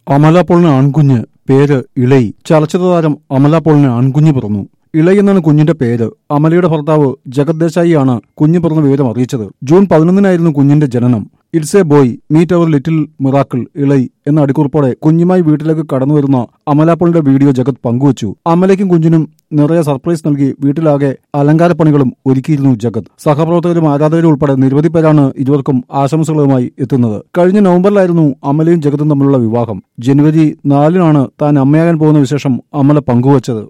അമല പോളിന് ആൺകുഞ്ഞ് പേര് ഇളയി ചലച്ചിത്ര താരം അമല പോളിന് ആൺകുഞ്ഞ് പിറന്നു ഇളയി എന്നാണ് കുഞ്ഞിന്റെ പേര് അമലയുടെ ഭർത്താവ് ജഗത് ദേശായിയാണ് കുഞ്ഞ് പിറന്ന വിവരം അറിയിച്ചത് ജൂൺ പതിനൊന്നിനായിരുന്നു കുഞ്ഞിന്റെ ജനനം it's a boy meet our little miracle ഇളയി എന്ന അടിക്കുറിപ്പോടെ കുഞ്ഞുമായി വീട്ടിലേക്ക് കടന്നു വരുന്ന അമലാപ്പോളിന്റെ വീഡിയോ ജഗത് പങ്കുവച്ചു അമലയ്ക്കും കുഞ്ഞിനും നിറയെ സർപ്രൈസ് നൽകി വീട്ടിലാകെ അലങ്കാരപ്പണികളും ഒരുക്കിയിരുന്നു ജഗത് സഹപ്രവർത്തകരും ആരാധകരും ഉൾപ്പെടെ നിരവധി പേരാണ് ഇരുവർക്കും ആശംസകളുമായി എത്തുന്നത് കഴിഞ്ഞ നവംബറിലായിരുന്നു അമലയും ജഗതും തമ്മിലുള്ള വിവാഹം ജനുവരി നാലിനാണ് താൻ അമ്മയാകാൻ പോകുന്ന വിശേഷം അമല പങ്കുവച്ചത്